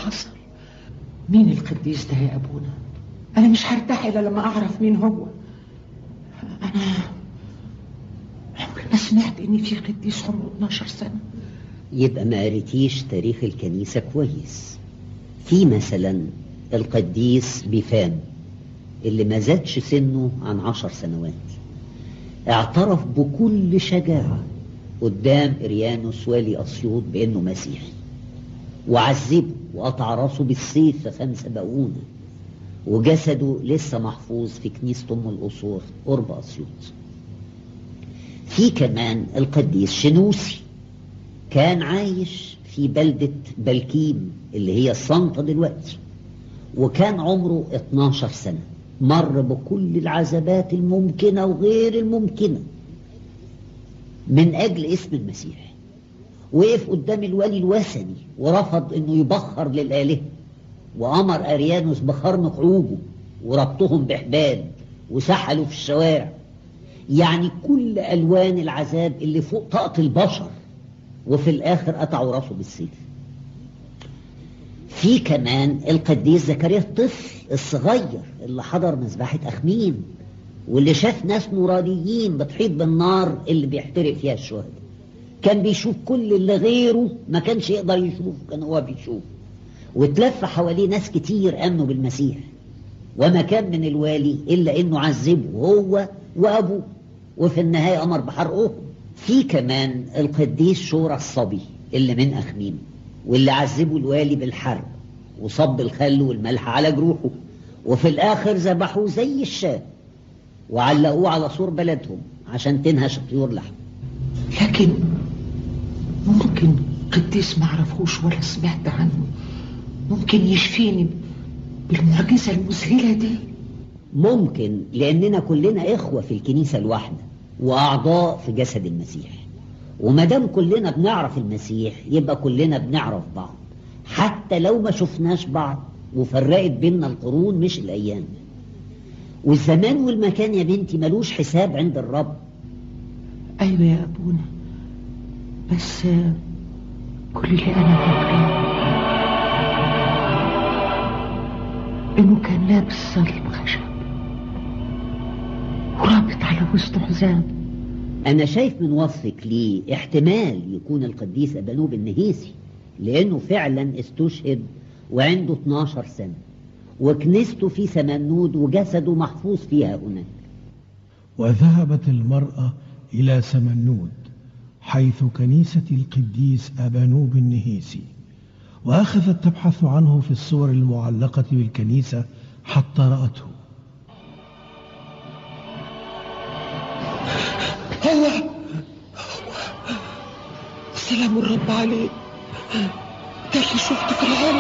حصل مين القديس ده يا أبونا أنا مش هرتاح إلا لما أعرف مين هو أنا عمري ما سمعت إن في قديس عمره 12 سنة يبقى ما قريتيش تاريخ الكنيسة كويس في مثلا القديس بيفان اللي ما زادش سنه عن عشر سنوات اعترف بكل شجاعة قدام إريانوس والي أسيوط بأنه مسيحي وعذبه وقطع راسه بالسيف في خمسة بقونة وجسده لسه محفوظ في كنيسة أم القصور قرب أسيوط في كمان القديس شنوسي كان عايش في بلدة بلكيم اللي هي الصنطة دلوقتي وكان عمره 12 سنة مر بكل العذابات الممكنة وغير الممكنة من أجل اسم المسيح وقف قدام الولي الوثني ورفض انه يبخر للآلهة وأمر أريانوس بخرم قعوبه وربطهم بحبال وسحلوا في الشوارع يعني كل ألوان العذاب اللي فوق طاقة البشر وفي الآخر قطعوا راسه بالسيف في كمان القديس زكريا الطفل الصغير اللي حضر مذبحة أخمين واللي شاف ناس نورانيين بتحيط بالنار اللي بيحترق فيها الشهداء كان بيشوف كل اللي غيره ما كانش يقدر يشوف كان هو بيشوف واتلف حواليه ناس كتير امنوا بالمسيح وما كان من الوالي الا انه عذبه هو وابوه وفي النهايه امر بحرقهم في كمان القديس شورى الصبي اللي من اخميم واللي عذبه الوالي بالحرب وصب الخل والملح على جروحه وفي الاخر ذبحوه زي الشاه وعلقوه على سور بلدهم عشان تنهش طيور لحم لكن ممكن قديس ما اعرفوش ولا سمعت عنه ممكن يشفيني بالمعجزة المذهلة دي ممكن لأننا كلنا إخوة في الكنيسة الواحدة وأعضاء في جسد المسيح وما دام كلنا بنعرف المسيح يبقى كلنا بنعرف بعض حتى لو ما شفناش بعض وفرقت بيننا القرون مش الأيام والزمان والمكان يا بنتي ملوش حساب عند الرب أيوة يا أبونا بس كل اللي أنا فاكراه إنه كان لابس صليب خشب ورابط على وسط حزام أنا شايف من وصفك ليه احتمال يكون القديس أبانوب النهيسي لأنه فعلا استشهد وعنده 12 سنة وكنيسته في سمنود وجسده محفوظ فيها هناك وذهبت المرأة إلى سمنود حيث كنيسة القديس أبانوب النهيسي وأخذت تبحث عنه في الصور المعلقة بالكنيسة حتى رأته هو سلام الرب عليه ده اللي شفته في العالم